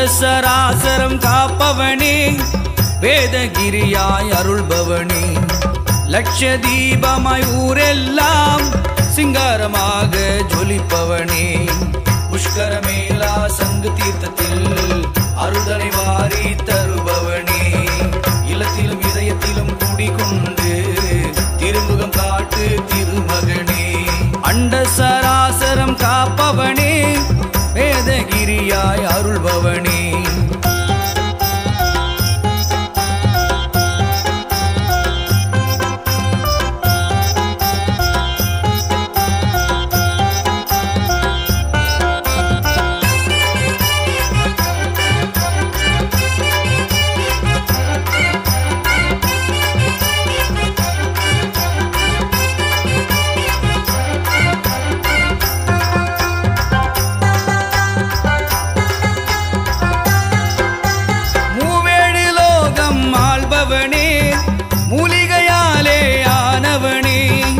சராசரம் காப்பவனே வேதகிரியாய் அருள்பவனே லட்ச தீபமாய் ஊரெல்லாம் சிங்காரமாக ஜொலிப்பவனே புஷ்கரமேலா சங்கு தீர்த்தத்தில் அருதனை வாரி தருபவனே இல்லத்திலும் இதயத்திலும் குடிகொண்டு திருமுகம் காட்டு திருமகனே அண்ட சராசரம் காப்பவனே வேதகிரியாய் அருள்பவனே மூவேழு லோகம் ஆள்பவனே மூலிகையாலே ஆனவனே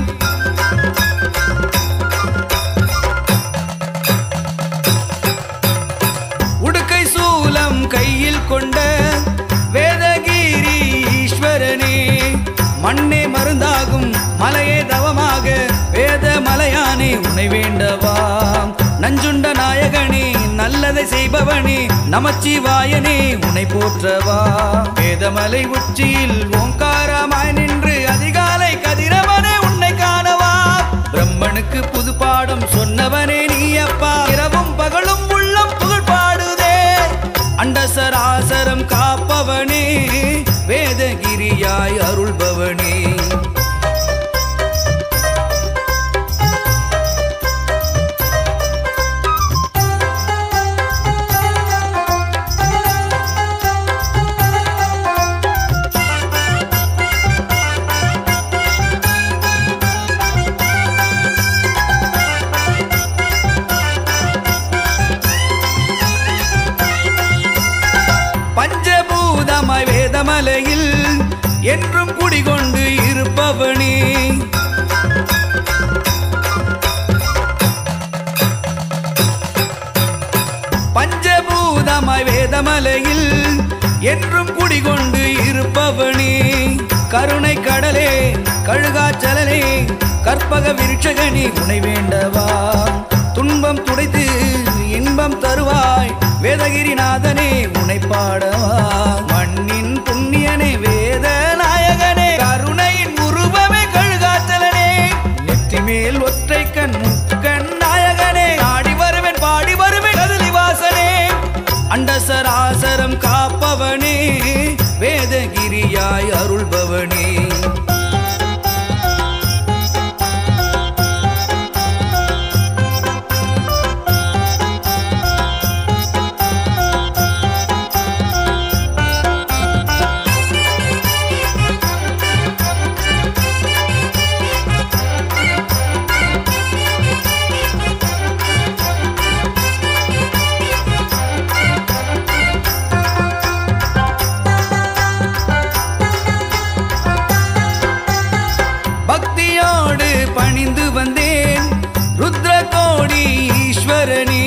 உடுக்கை சூலம் கையில் கொண்ட வேதகிரி ஈஸ்வரனே மண்ணே மருந்தாகும் மலையே தவமாக வேத மலையானே உனை வேண்டவா நஞ்சுண்ட நாயகனே நல்லதை செய்பவனே நமச்சிவாயனே உனை போற்றவா வேதமலை உச்சியில் ஓங்காரமாய் நின்று அதிகாலை கதிரவனே உன்னை காணவா பிரம்மனுக்கு புது பாடம் சொன்னவனே நீ அப்பா இரவும் பகலும் உள்ளம் புகழ் பாடுதே அண்டசராசரம் காப்பவனே வேதகிரியாய் அருள்பவனே பஞ்சபூதமாய் வேதமலையில் என்றும் குடிகொண்டு இருப்பவனே பஞ்சபூதமாய் வேதமலையில் என்றும் குடிகொண்டு இருப்பவனே கருணை கடலே கழுகாச்சலனே கற்பக விருட்சகனே உனை வேண்டவா துன்பம் துடைத்து இன்பம் தருவாய் வேதகிரிநாதனே உனை பாடவா மண்ணின் புண்ணியனே வேத நாயகனே கருணையின் உருவமே கழுகாச்சலனே நெற்றி மேல் ஒற்றை கண் முக்கண் நாயகனே ஆடி வருவேன் பாடி வருவேன் கதலி வாசனே அண்டசராசரம் காப்பவனே வேதகிரியாய் அருள்பவனே பக்தியோடு பணிந்து வந்தேன் ருத்ர கோடி ஈஸ்வரனே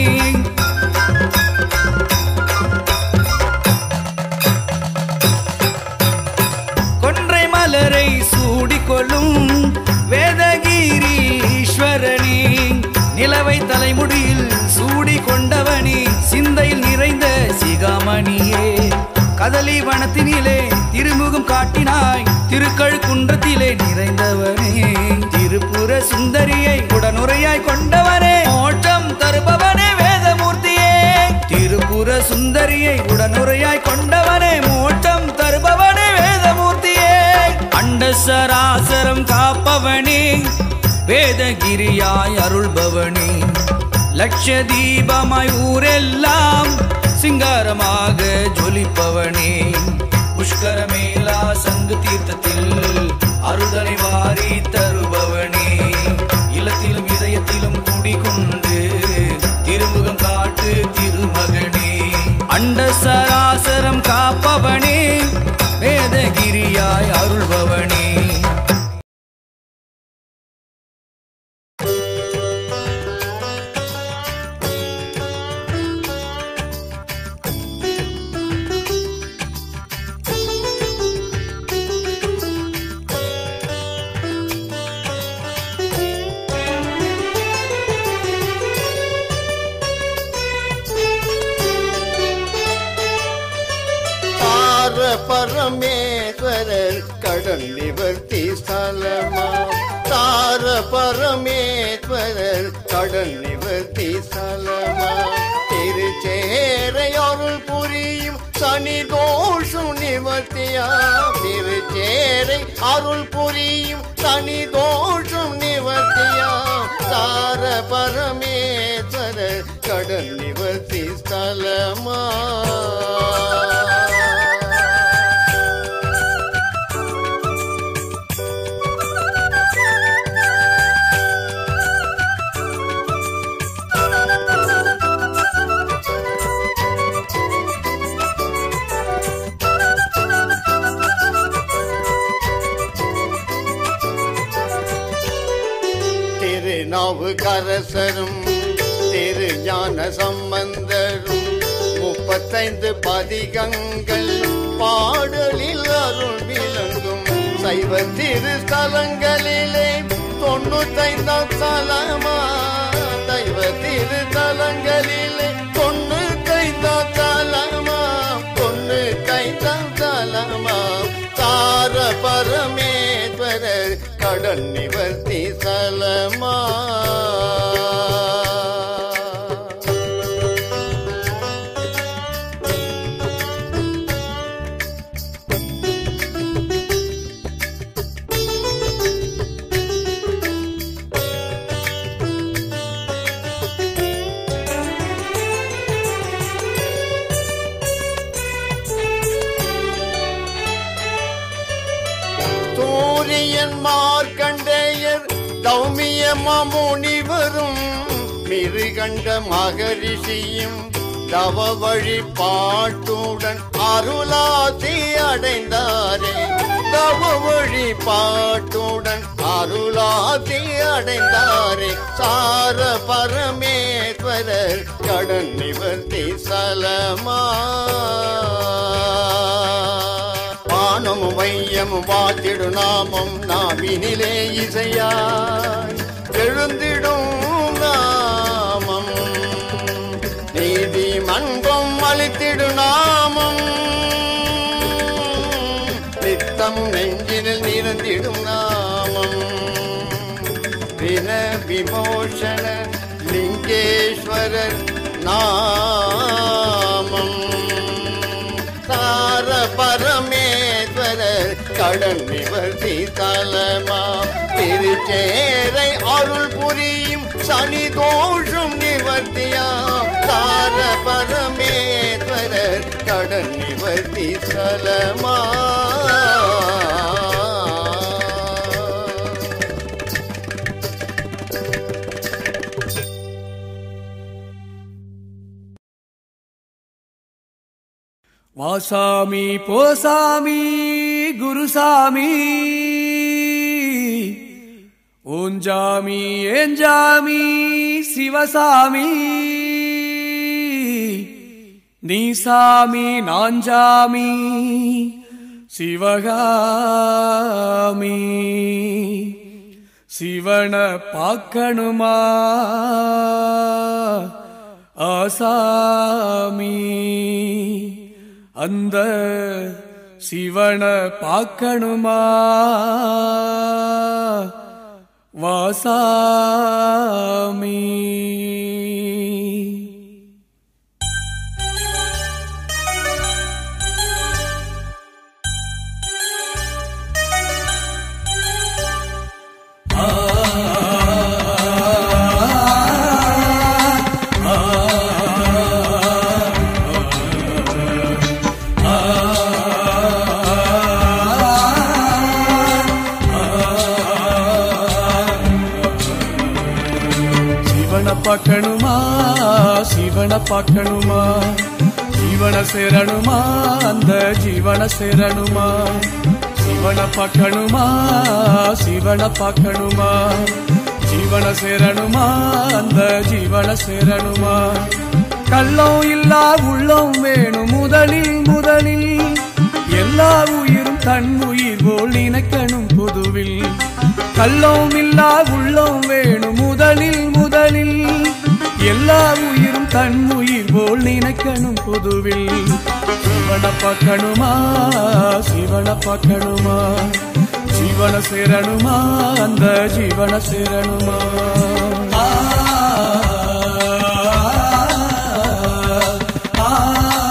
கொன்றை மலரை சூடிக்கொள்ளும் வேதகிரி ஈஸ்வரனே நிலவை தலைமுடியில் சூடி கொண்டவனே சிந்தையில் நிறைந்த சிகாமணியே கதலி வனத்தினிலே திருமுகம் காட்டினாய் திருக்கழு குன்றத்திலே நிறைந்தவனே திருப்புர சுந்தரியை உடனுரையாய் கொண்டவனே மோட்சம் தருபவனே வேதமூர்த்தியே திருப்புர சுந்தரியை உடனுரையாய் கொண்டவனே மோட்சம் தருபவனே வேதமூர்த்தியே அண்ட சராசரம் காப்பவனே வேதகிரியாய் அருள்பவனே லட்ச தீபமாய் ஊரெல்லாம் சிங்காரமாக ஜொலிப்பவனே புஷ்கரமேலா சங்கு தீர்த்தத்தில் அருதனை வாரி தருபவனே இல்லத்திலும் இதயத்திலும் குடிகொண்டு திருமுகம் காட்டு திருமகனே அண்ட சராசரம் காப்பவனே வேதகிரியாய் அருள்பவனே Thank பரமேஸ்வரர் கடன் நிவர்த்தி ஸ்தலமா தார பரமேஸ்வரர் கடன் நிவர்த்தி ஸ்தலமா திருச்சேரை அருள் புரியும் சனி தோஷம் நிவர்த்தியா திருச்சேரை அருள் புரியும் சனி தோஷம் நிவர்த்தியா தார பரமேஸ்வரர் கடன் நிவர்த்தி ஸ்தலமா திருநாவுக்கரசரும் திரு ஞான சம்பந்தரும் முப்பத்தைந்து பதிகங்கள் பாடலில் அருள் விளங்கும் சைவ திருத்தலங்களிலே தொண்ணூத்தைந்தாம் தலமா தெய்வ திருத்தலங்களிலே தொண்ணூத்தைந்தாம் தலமா தொண்ணூத்தைந்தாம் தலமா தார பரமேஸ்வரர் கடன் நிவர்த்தி சலமா சூரியன் மார்க்கண்டேயர் தௌமிய முனிவரும் மிருகண்ட மகரிஷியும் தவ வழிபாட்டுடன் அருளாசி அடைந்தாரே தவ வழிபாட்டுடன் அருளாசி அடைந்தாரே சார பரமேஸ்வரர் கடன் நிவர்த்தி சலமா வானமும் வையமும் வாத்திடு நாமம் நாவினிலே இசையாய் எழுந்திடும் நாமம் நீதி மன்பம் அளித்திடு நாமம் நித்தம் நெஞ்சினில் நிறந்திடும் நாமம் வின விமோசன லிங்கேஸ்வரர் நாமம் தார பரமேஸ்வரர் கடன் நிவர்த்தி தலமா திருச்சேரை அருள் புரியும் சனி தோஷம் நிவர்த்தியா தார பரமேஸ்வரர் கடன் நிவர்த்தி சலமா வாசாமி போசாமி குருசாமி ஓஞ்சாமி ஏஞ்சாமி சிவசாமி நீசாமி நாஞ்சாமி சிவகாமி சிவன பார்க்கணுமா ஆசாமி அந்த சிவன பார்க்கணுமா வாசாமி சிவன பார்க்கணுமா சிவன பார்க்கணுமா ஜீவன சேரணுமா அந்த ஜீவன சேரணுமா சிவன பார்க்கணுமா சிவன பார்க்கணுமா ஜீவன சேரணுமா அந்த ஜீவன சேரணுமா கள்ளம் இல்லா உள்ளம் வேணும் முதலில் முதலில் எல்லா உயிரும் தன் உயிர் போல் நினைக்கணும் பொதுவில் கள்ளம் இல்லா உள்ளம் வேணும் முதலில் முதலில் எல்லா உயிரும் தன் உயிர் போல் நினைக்கணும் பொதுவில் சிவன பார்க்கணுமா சிவன பார்க்கணுமா ஜீவன சேரணுமா அந்த ஜீவன சேரணுமா ஆ, ஆ, ஆ.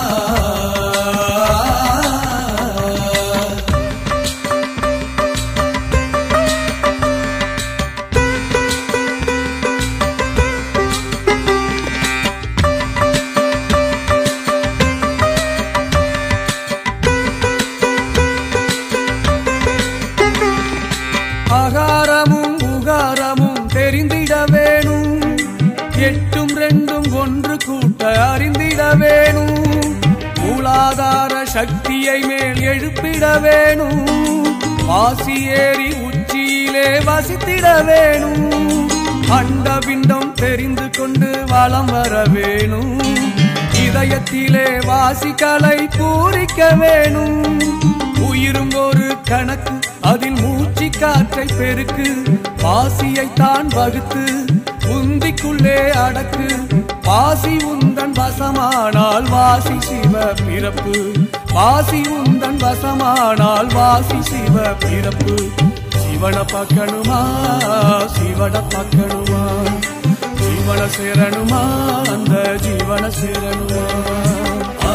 அகாரமும் உகாரமும் தெரிந்திட வேணும் எட்டும் ரெண்டும் ஒன்று கூட்ட அறிந்திட வேணும் மூலாதார சக்தியை மேல் எழுப்பிட வேணும் வாசி ஏறி உச்சியிலே வசித்திட வேணும் அண்ட பிண்டம் தெரிந்து கொண்டு வலம் வர வேணும் இதயத்திலே வாசிக்கலை பூரிக்க வேணும் உயிரும் ஒரு கணக்கு அதில் மூச்சு காற்றை பெருக்கு வாசியை தான் வகுத்து உந்திக்குள்ளே அடக்கு வாசி உந்தன் வசமானால் வாசி சிவ பிறப்பு வாசி உந்தன் வசமானால் வாசி சிவ பிறப்பு சிவன பார்க்கணுமா சிவன பார்க்கணுமா ஜீவன சேரணுமா அந்த ஜீவன சேரணுமா ஆ,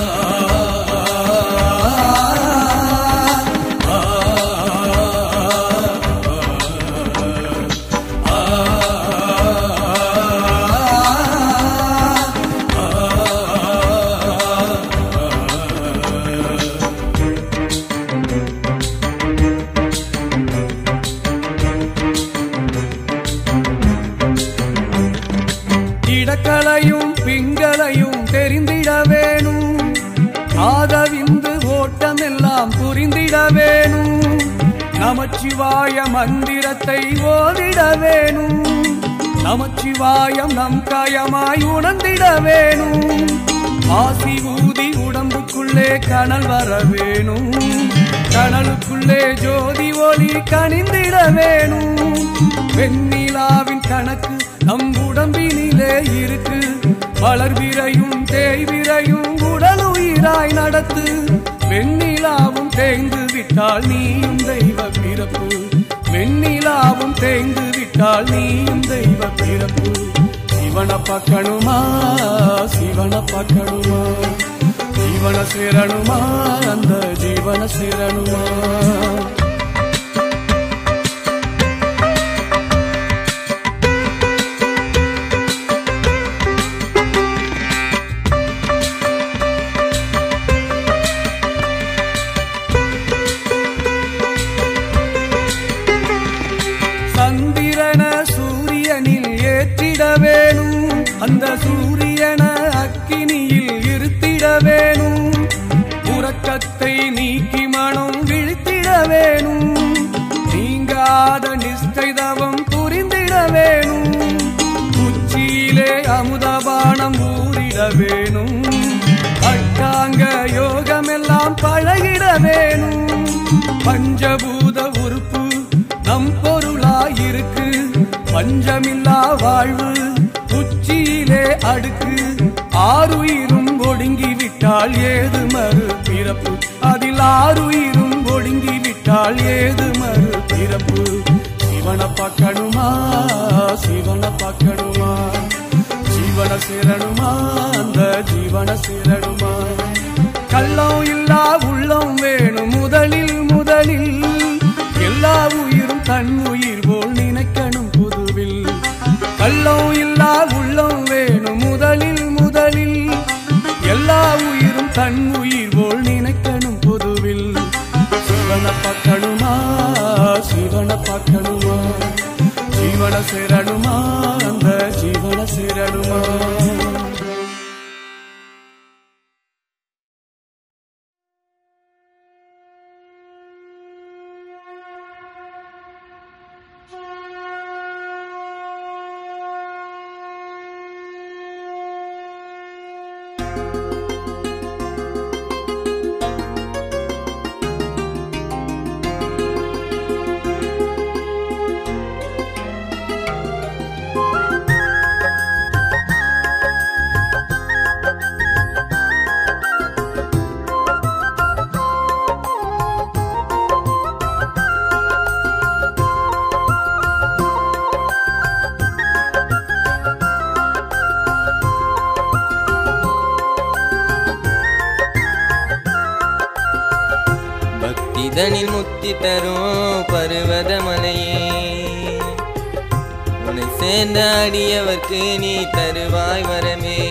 இடக்கலையும் பிங்களையும் தெரிந்திட வேணும் ஆதவிந்து ஓட்டம் எல்லாம் புரிந்திட வேணும் நமச்சிவாய மந்திரத்தை ஓதிட வேணும் நமச்சிவாயம் நம் காயமாய் உணர்ந்திட வேணும் ஆசி ஊதி உடம்புக்குள்ளே கனல் வர வேணும் கனலுக்குள்ளே ஜோதி ஒளி கனிந்திட வேணும் வெண்ணிலாவின் கணக்கு நம் உடம்பினிலே இருக்கு வளர்விரையும் தேய்விரையும் உடல் உயிராய் நடத்து வெண்ணிலாவும் தேய்ந்து விட்டால் நீயும் தெய்வ பிறப்பு வெண்ணிலாவும் தேய்ந்து விட்டால் நீயும் தெய்வ பிறப்பு சிவன பார்க்கணுமா சிவன பார்க்கணுமா ஜீவன சேரணுமா அந்த ஜீவன சேரணுமா சந்திரன சூரியனில் ஏற்றிட வேணும் அந்த சூரியன அக்கினியில் இருத்திட வேணும் உறக்கத்தை நீக்கி மனம் விழித்திட வேணும் நீங்காத நிஷ்டை தவம் புரிந்திட வேணும் உச்சியிலே அமுதபானம் ஊறிட வேணும் அட்டாங்க யோகமெல்லாம் பழகிட வேணும் பஞ்சபூத உறுப்பு நம் பொருளாயிருக்கு பஞ்சமில்லா வாழ்வு உச்சியிலே அடுக்கு ஆறுயிரும் ஒடுங்கி விட்டால் ஏது மறு பிறப்பு அதில் ஆறுயிரும் ஒடுங்கி விட்டால் ஏது மறு பிறப்பு சிவன பார்க்கணுமா சிவன பார்க்கணுமா ஜீவன சேரணுமா அந்த ஜீவன சேரணுமா கள்ளம் இல்லா உள்ளம் வேணும் முதலில் முதலில் எல்லா உயிரும் தன் உயிர் போல் நினைக்கணும் புதுவில் கள்ளம் இல்லா உள்ளம் வேணும் முதலில் முதலில் எல்லா உயிரும் தன் உயிர் போல் நினைக்கணும் பொதுவில் சிவன பார்க்கணுமா சிவன பார்க்கணுமா ஜீவன சேரணுமா அந்த ஜீவன சேரணுமா பக்திதனில் முத்தி தரும் பருவத மலையே உன்னை சேர்ந்த அடியவர்க்கு நீ தருவாய் வரமே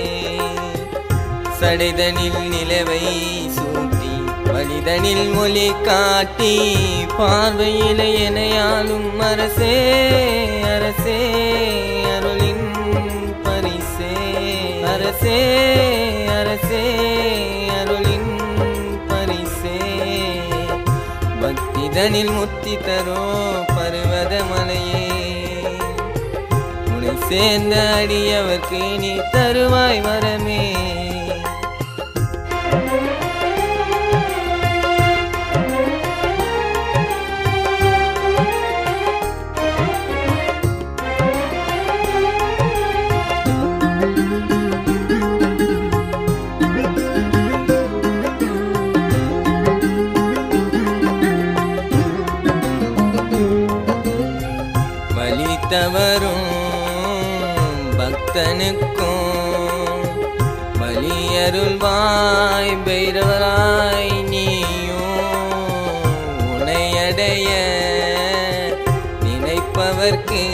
சடைதனில் நிலவை சூட்டி வழிதனில் மொழி காட்டி பார்வையில எனையாலும் அரசே அரசே அருளின் பரிசே அரசே அரசே அருளின் பரிசே பக்திதனில் முத்தி தரோ பருவத மலையே உன்னை சேர்ந்த அடியவர்க்கு நீ தருவாய் வரமே வழி தவறும் பக்தனுக்கும் வலியருள்வாய் பைரவராய் நீயும் உனையடைய நினைப்பவர்க்கு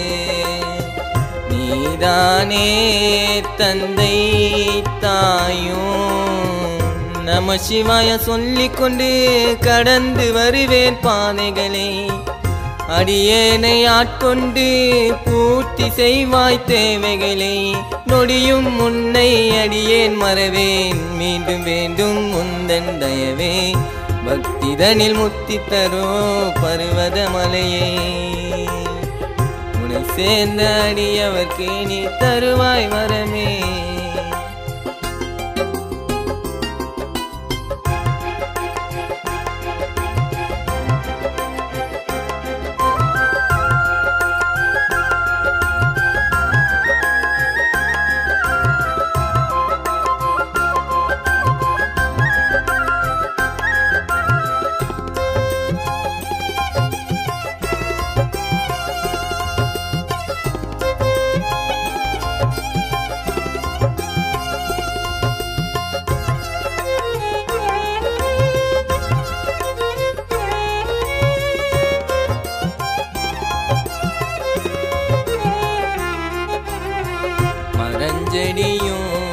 நீதானே தந்தை தாயும் நம சிவாய சொல்லிக்கொண்டு கடந்து வருவேன் பாதைகளை அடியேனை ஆட்கொண்டு பூர்த்தி செய்வாய் தேவைகளை நொடியும் முன்னை அடியேன் மறவேன் மீண்டும் வேண்டும் முந்தன் தயவே பக்திதனில் முத்தி தரோ பருவத மலையே உன்னை சேர்ந்த அடியவர்க்கு நீ தருவாய் வரமே மரஞ்செடியும்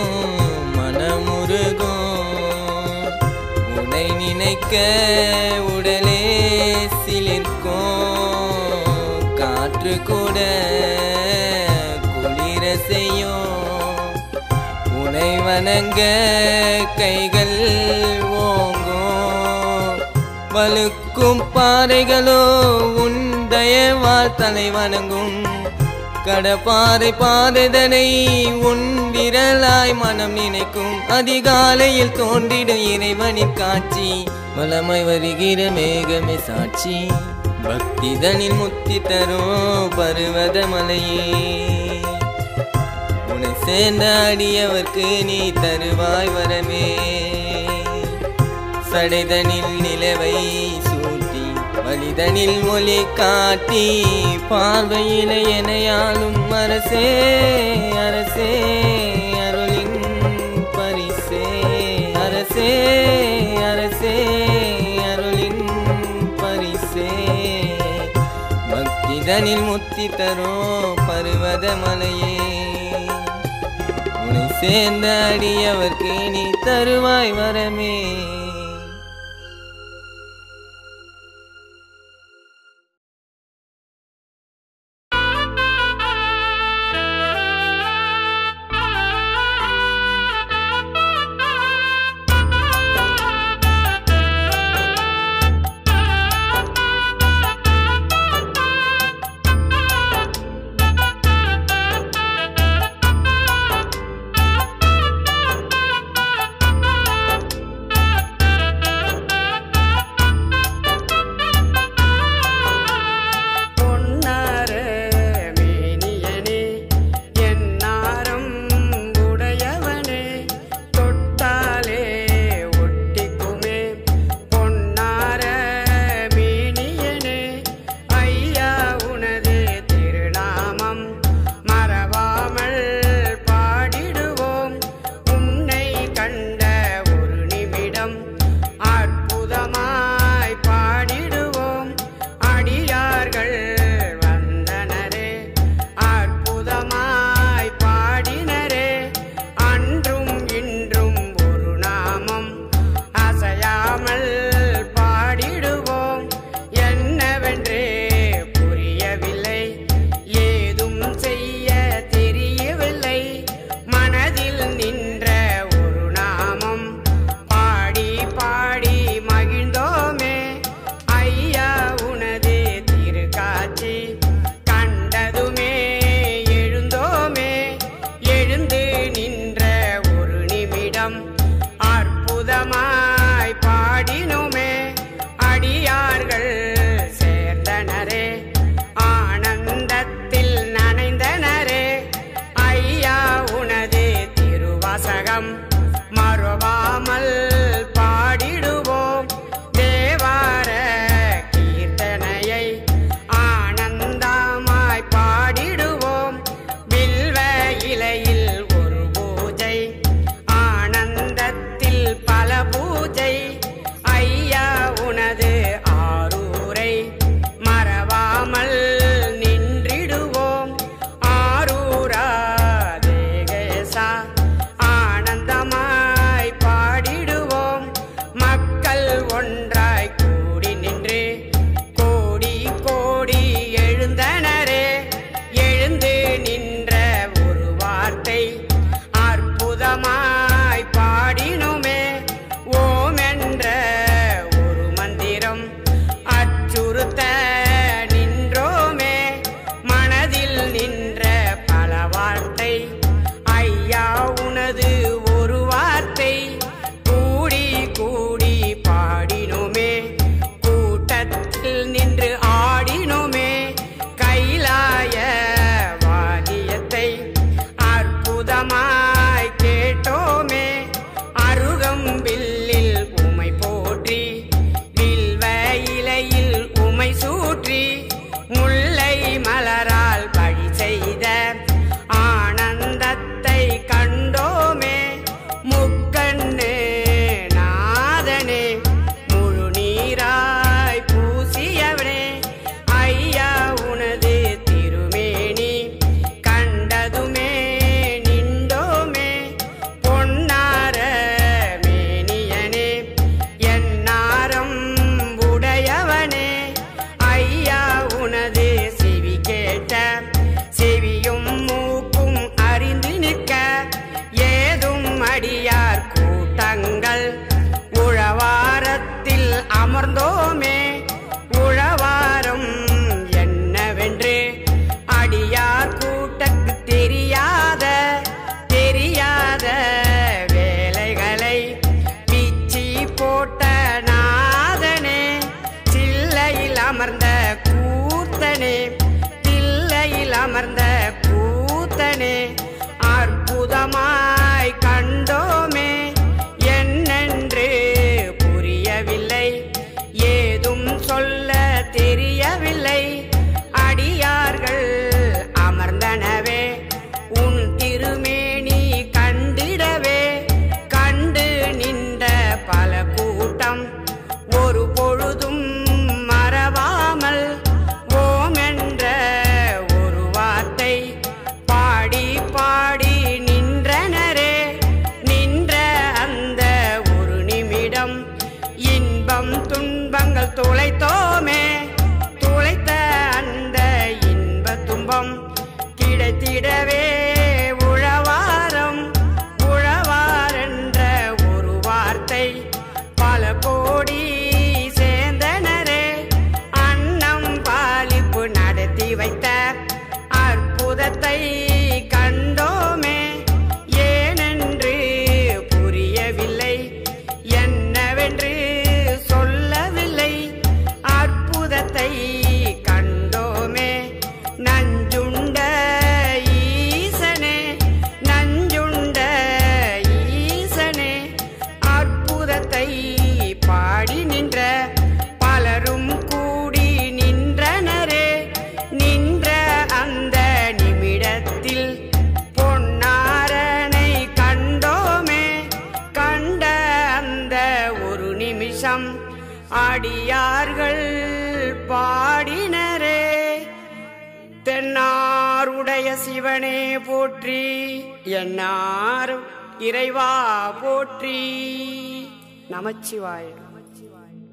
மனமுருகும் உனை நினைக்க உடலே சிலிர்க்கும் காற்று கூட குளிர செய்யும் உனை வணங்க கைகள் ஓங்கும் வலுக்கும் பாறைகளோ உன் தயவால் தலை வணங்கும் கடப்பாறை பாதைதனை உன் விரலாய் மனம் நினைக்கும் அதிகாலையில் தோன்றிடும் இறைவனின் காட்சி வலமை வருகிற மேகமே சாட்சி பக்திதனில் முத்தி தரும் பருவத மலையே உன்னை சேர்ந்த அடியவர்க்கு நீ தருவாய் வரமே சடைதனில் நிலவை சூட்டி வழிதனில் ஒளி காட்டி பார்வையில எனையாலும் அரசே அரசே அருளின் பரிசே அரசே அரசே அருளின் பரிசே பக்திதனில் முத்தி தரோ பருவத மலையே உன்னை சேர்ந்த அடியவர்க்கு நீ தருவாய் வரமே Thank நிமிஷம் மறவாமல் பாடிடுவோம் தேவார கீர்த்தனையை ஆனந்தமாய் பாடிடுவோம் வில்வ இலையில் ஒரு பூஜை ஆனந்தத்தில் பல பூஜை ஐயா உனது ஆரூரை மறவாமல் நின்றிடுவோம் ஆரூரா தேகேசா ஆனந்தமாய் பாடிடுவோம் மக்கள் ஒன்றாய் கூடி நின்று கோடி கோடி எழுந்தனரே எழுந்து நின்ற ஒரு வார்த்தை அற்புதமாய் பாடினுமே ஓம் என்ற ஒரு மந்திரம் அச்சுறுத்த நின்றோமே மனதில் நின்ற பல வார்த்தை ஐயா உனது ஒரு வார்த்தை கூடி கூடி பாடினோமே கூட்டத்தில் நின்று ஆடினோமே கைலாய வாகியத்தை அற்புதமாய் கேட்டோமே அருகம்பில்லில் உமை போற்றி வில்வ இலையில் உமை சூற்றி முல்லை மலரால் வழி செய்த ஆனந்தத்தை கண்டோமே முக்கண்ணு நாதனே முழு நீராய் பூசியவனே ஐயா உனது திருமேனி கண்டதுமே நின்றோமே பொன்னார மேனியனே என்னாரம் உடையவனே ஐயா உனது செவி கேட்ட செவியும் மூக்கும் அறிந்து நிற்க ஏதும் அடியார் கூட்டங்கள் உழவாரத்தில் அமர்ந்தோமே உழவாரம் என்னவென்று அடியார் கூட்டக்கு தெரியாத தெரியாத வேலைகளை பிச்சி போட்ட நாதனே சில்லையில் அமர்ந்த கூத்தனே தில்லையில் அமர்ந்த கூத்தனே அற்புதமாய் கண்டோமே என்னென்று புரியவில்லை ஏதும் சொல்ல தெரியவில்லை அடியார்கள் அமர்ந்தனவே உன் திருமேனி கண்டிடவே கண்டு நின்ற பல கூட்டம் ஒரு பொழுதும் மறவாமல் ஓம் என்ற ஒரு வார்த்தை பாடி பாடி நின்றனரே நின்ற அந்த ஒரு நிமிடம் இன்பம் துன்பங்கள் துளைத்தோமே துளைத்த அந்த இன்ப துன்பம் கிடைத்திடவே உழவாரம் உழவாரென்ற ஒரு வார்த்தை பல கோடி சேர்ந்தனரே அன்னம் பாலிப்பு நடத்தி வைத்த அற்புதத்தை கண்டோமே ஏனென்று புரியவில்லை என்னவென்று சொல்லவில்லை அற்புதத்தை கண்டோமே நஞ்சுண்ட ஈசனே நஞ்சுண்ட ஈசனே அற்புதத்தை பாடி நின்ற பலரும் கூடி நின்றனரே நின்ற அந்த நிமிடத்தில் பொன்னாரனை கண்டோமே கண்ட அந்த ஒரு நிமிஷம் அடியார்கள் பாடினரே தென்னாருடைய சிவனே போற்றி என்னாரும் இறைவா போற்றி நமச்சிவாய நமச்சிவாய